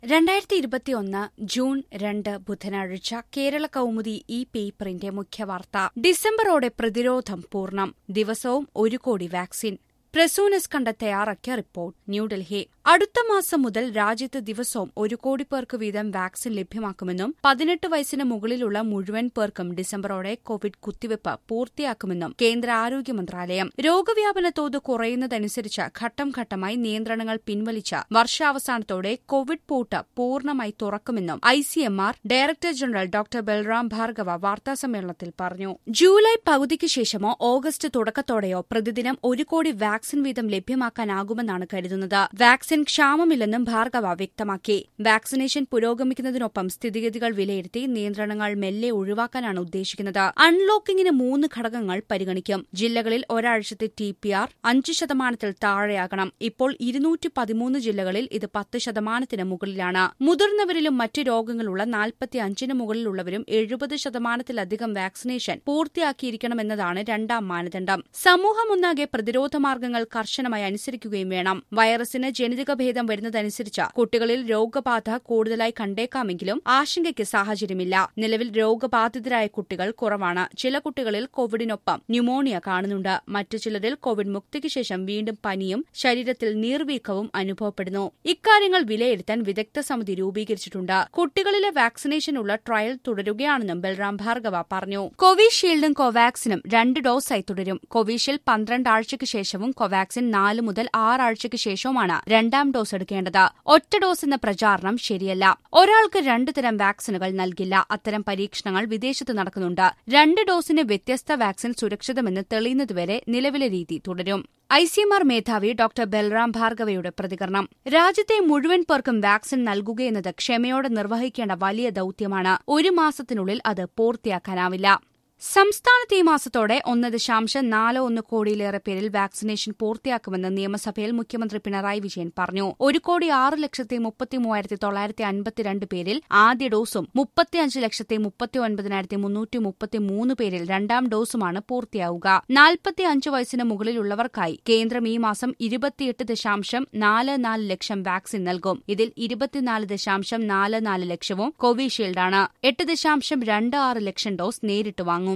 രണ്ടായിരത്തി ഇരുപത്തിയൊന്ന് ജൂൺ രണ്ട് ബുധനാഴ്ച കേരള കൗമുദി ഈ പേപ്പറിന്റെ മുഖ്യവാർത്ത ഡിസംബറോടെ പ്രതിരോധം പൂർണ്ണം ദിവസവും ഒരു കോടി വാക്സിൻ പ്രസൂനസ് കണ്ട തയ്യാറാക്കിയ റിപ്പോർട്ട് ന്യൂഡൽഹി അടുത്ത മാസം മുതൽ രാജ്യത്ത് ദിവസവും ഒരു കോടി പേർക്ക് വീതം വാക്സിൻ ലഭ്യമാക്കുമെന്നും പതിനെട്ട് വയസ്സിന് മുകളിലുള്ള മുഴുവൻ പേർക്കും ഡിസംബറോടെ കോവിഡ് കുത്തിവയ്പ് പൂർത്തിയാക്കുമെന്നും കേന്ദ്ര ആരോഗ്യ മന്ത്രാലയം രോഗവ്യാപന തോത് കുറയുന്നതനുസരിച്ച് ഘട്ടം ഘട്ടമായി നിയന്ത്രണങ്ങൾ പിൻവലിച്ച് വർഷാവസാനത്തോടെ കോവിഡ് പൂട്ട് പൂർണ്ണമായി തുറക്കുമെന്നും I C M R director general doctor Balram Bhargava വാർത്താസമ്മേളനത്തിൽ പറഞ്ഞു ജൂലൈ പകുതിക്ക് ശേഷമോ ഓഗസ്റ്റ് തുടക്കത്തോടെയോ പ്രതിദിനം ഒരു കോടി വാക്സിൻ വീതം ലഭ്യമാക്കാനാകുമെന്നാണ് കരുതുന്നത് വാക്സിൻ ക്ഷാമമില്ലെന്നും ഭാർഗവ വ്യക്തമാക്കി വാക്സിനേഷൻ പുരോഗമിക്കുന്നതിനൊപ്പം സ്ഥിതിഗതികൾ വിലയിരുത്തി നിയന്ത്രണങ്ങൾ മെല്ലെ ഒഴിവാക്കാനാണ് ഉദ്ദേശിക്കുന്നത് അൺലോക്കിംഗിന് മൂന്ന് ഘടകങ്ങൾ പരിഗണിക്കും ജില്ലകളിൽ ഒരാഴ്ചത്തെ ടി പി ആർ അഞ്ച് ശതമാനത്തിൽ താഴെയാകണം ഇപ്പോൾ ഇരുന്നൂറ്റി പതിമൂന്ന് ജില്ലകളിൽ ഇത് പത്ത് ശതമാനത്തിന് മുകളിലാണ് മുതിർന്നവരിലും മറ്റ് രോഗങ്ങളുള്ള നാൽപ്പത്തി അഞ്ചിന് മുകളിലുള്ളവരും എഴുപത് ശതമാനത്തിലധികം വാക്സിനേഷൻ പൂർത്തിയാക്കിയിരിക്കണമെന്നതാണ് രണ്ടാം മാനദണ്ഡം സമൂഹമൊന്നാകെ പ്രതിരോധ മാർഗങ്ങൾ കർശനമായി അനുസരിക്കുകയും വേണം വൈറസിന് ജനിതക ഭേദം വരുന്നതനുസരിച്ച് കുട്ടികളിൽ രോഗബാധ കൂടുതലായി കണ്ടേക്കാമെങ്കിലും ആശങ്കയ്ക്ക് സാഹചര്യമില്ല നിലവിൽ രോഗബാധിതരായ കുട്ടികൾ കുറവാണ് ചില കുട്ടികളിൽ കോവിഡിനൊപ്പം ന്യൂമോണിയ കാണുന്നുണ്ട് മറ്റു ചിലരിൽ കോവിഡ് മുക്തിക്ക് ശേഷം വീണ്ടും പനിയും ശരീരത്തിൽ നീർവീക്കവും അനുഭവപ്പെടുന്നു ഇക്കാര്യങ്ങൾ വിലയിരുത്താൻ വിദഗ്ധ സമിതി രൂപീകരിച്ചിട്ടുണ്ട് കുട്ടികളിലെ വാക്സിനേഷനുള്ള ട്രയൽ തുടരുകയാണെന്നും ബൽറാം ഭാർഗവ പറഞ്ഞു കോവിഷീൽഡും കോവാക്സിനും രണ്ട് ഡോസായി തുടരും കോവിഷീൽഡ് പന്ത്രണ്ട് ആഴ്ചയ്ക്ക് ശേഷവും കോവാക്സിൻ നാല് മുതൽ ആറാഴ്ചയ്ക്ക് ശേഷവുമാണ് രണ്ടാം ഡോസ് എടുക്കേണ്ടത് ഒറ്റ ഡോസ് എന്ന പ്രചാരണം ശരിയല്ല ഒരാൾക്ക് രണ്ടു തരം വാക്സിനുകൾ നൽകില്ല അത്തരം പരീക്ഷണങ്ങൾ വിദേശത്ത് നടക്കുന്നുണ്ട് രണ്ട് ഡോസിന് വ്യത്യസ്ത വാക്സിൻ സുരക്ഷിതമെന്ന് തെളിയുന്നതുവരെ നിലവിലെ രീതി തുടരും ഐ സി എം ആർ മേധാവി ഡോക്ടർ ബൽറാം ഭാർഗവയുടെ പ്രതികരണം രാജ്യത്തെ മുഴുവൻ പേർക്കും വാക്സിൻ നൽകുകയെന്നത് ക്ഷമയോടെ നിർവഹിക്കേണ്ട വലിയ ദൌത്യമാണ് ഒരു മാസത്തിനുള്ളിൽ അത് പൂർത്തിയാക്കാനാവില്ല സംസ്ഥാനത്ത് ഈ മാസത്തോടെ ഒന്ന് ദശാംശം നാല് ഒന്ന് കോടിയിലേറെ പേരിൽ വാക്സിനേഷൻ പൂർത്തിയാക്കുമെന്ന് നിയമസഭയിൽ മുഖ്യമന്ത്രി പിണറായി വിജയൻ പറഞ്ഞു ഒരു കോടി ആറ് ലക്ഷത്തി മുപ്പത്തി മൂവായിരത്തി തൊള്ളായിരത്തി അൻപത്തിരണ്ട് പേരിൽ ആദ്യ ഡോസും മുപ്പത്തിയഞ്ച് ലക്ഷത്തി മുപ്പത്തി ഒൻപതിനായിരത്തി മുന്നൂറ്റി മുപ്പത്തി മൂന്ന് പേരിൽ രണ്ടാം ഡോസുമാണ് പൂർത്തിയാവുക നാൽപ്പത്തി അഞ്ച് വയസ്സിന് മുകളിലുള്ളവർക്കായി കേന്ദ്രം ഈ മാസം ഇരുപത്തിയെട്ട് ദശാംശം നാല് നാല് ലക്ഷം വാക്സിൻ നൽകും ഇതിൽ ഇരുപത്തിനാല് ദശാംശം നാല് നാല് ലക്ഷവും കോവിഷീൽഡാണ് എട്ട് ദശാംശം രണ്ട് ആറ് ലക്ഷം ഡോസ് നേരിട്ട് വാങ്ങും